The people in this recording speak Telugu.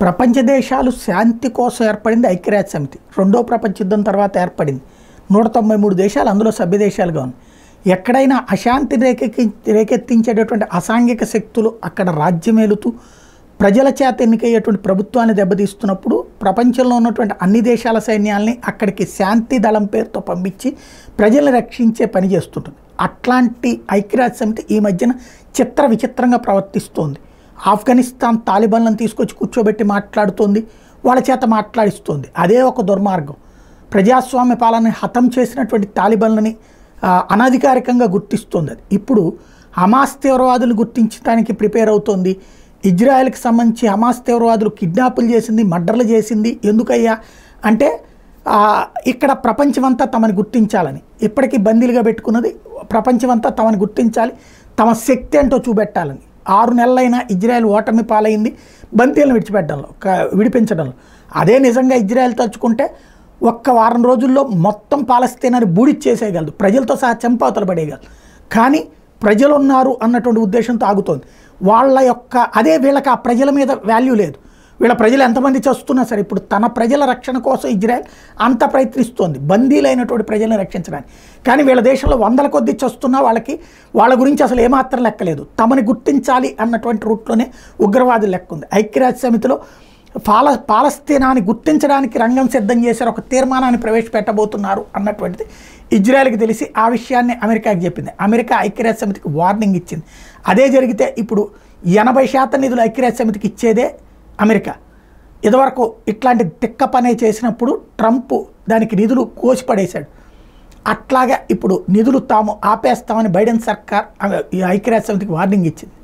ప్రపంచ దేశాలు శాంతి కోసం ఏర్పడింది ఐక్యరాజ్య సమితి రెండో ప్రపంచ యుద్ధం తర్వాత ఏర్పడింది నూట తొంభై మూడు దేశాలు అందులో సభ్య దేశాలుగా ఉన్నాయి ఎక్కడైనా అశాంతి రేకెక్కి రేకెత్తించేటటువంటి అసాంఘిక శక్తులు అక్కడ రాజ్యమేలుతూ ప్రజల చేత ఎన్నికయ్యేటువంటి ప్రభుత్వాన్ని దెబ్బతీస్తున్నప్పుడు ప్రపంచంలో ఉన్నటువంటి అన్ని దేశాల సైన్యాల్ని అక్కడికి శాంతి దళం పేరుతో పంపించి ప్రజల్ని రక్షించే పని చేస్తుంటుంది అట్లాంటి ఐక్యరాజ్య సమితి ఈ మధ్యన చిత్ర విచిత్రంగా ప్రవర్తిస్తోంది ఆఫ్ఘనిస్తాన్ తాలిబాన్లను తీసుకొచ్చి కూర్చోబెట్టి మాట్లాడుతోంది వాళ్ళ చేత మాట్లాడిస్తోంది అదే ఒక దుర్మార్గం ప్రజాస్వామ్య పాలనని హతం చేసినటువంటి తాలిబాన్లని ఆ, అనధికారికంగా గుర్తిస్తోంది అది ఇప్పుడు హమాస్ తీవ్రవాదులు గుర్తించడానికి ప్రిపేర్ అవుతోంది ఇజ్రాయెల్కి సంబంధించి హమాస్ తీవ్రవాదులు కిడ్నాపులు చేసింది మర్డర్లు చేసింది ఎందుకయ్యా అంటే ఆ, ఇక్కడ ప్రపంచమంతా తమని గుర్తించాలని ఇప్పటికీ బందీలుగా పెట్టుకున్నది ప్రపంచమంతా తమని గుర్తించాలి తమ శక్తి ఏంటో చూపెట్టాలని ఆరు నెలలైనా ఇజ్రాయెల్ ఓటమి పాలైంది బందీలను విడిచిపెట్టడంలో క- విడిపించడంలో అదే నిజంగా ఇజ్రాయెల్ తలుచుకుంటే ఒక్క వారం రోజుల్లో మొత్తం పాలస్తీనాన్ని బూడిచ్చేసేయగలదు ప్రజలతో సహా చంపాతలు పడేయగలదు కానీ ప్రజలు ఉన్నారు అన్నటువంటి ఉద్దేశంతో ఆగుతోంది వాళ్ళ యొక్క అదే వీళ్ళకి ఆ ప్రజల మీద వాల్యూ లేదు వీళ్ళ ప్రజలు ఎంతమంది చస్తున్నా సరే ఇప్పుడు తన ప్రజల రక్షణ కోసం ఇజ్రాయెల్ అంత ప్రయత్నిస్తోంది బందీలైనటువంటి ప్రజల్ని రక్షించడానికి కానీ వీళ్ళ దేశంలో వందల కొద్ది చస్తున్నా వాళ్ళకి వాళ్ళ గురించి అసలు ఏమాత్రం లెక్కలేదు తమని గుర్తించాలి అన్నటువంటి రూట్లోనే ఉగ్రవాదులు లెక్క ఉంది ఐక్యరాజ్య సమితిలో పాల పాలస్తీనాన్ని గుర్తించడానికి రంగం సిద్ధం చేశారు ఒక తీర్మానాన్ని ప్రవేశపెట్టబోతున్నారు అన్నటువంటిది ఇజ్రాయెల్కి తెలిసి ఆ విషయాన్ని అమెరికాకి చెప్పింది అమెరికా ఐక్యరాజ్య సమితికి వార్నింగ్ ఇచ్చింది అదే జరిగితే ఇప్పుడు ఎనభై శాతం నిధులు ఐక్యరాజ్య సమితికి ఇచ్చేదే అమెరికా ఇదివరకు ఇట్లాంటి తిక్క పనే చేసినప్పుడు ట్రంప్ దానికి నిధులు కోసిపడేశాడు అట్లాగా ఇప్పుడు నిధులు తాము ఆపేస్తామని బైడెన్ సర్కార్ ఆ, ఈ ఐక్యరాజ్య సమితికి వార్నింగ్ ఇచ్చింది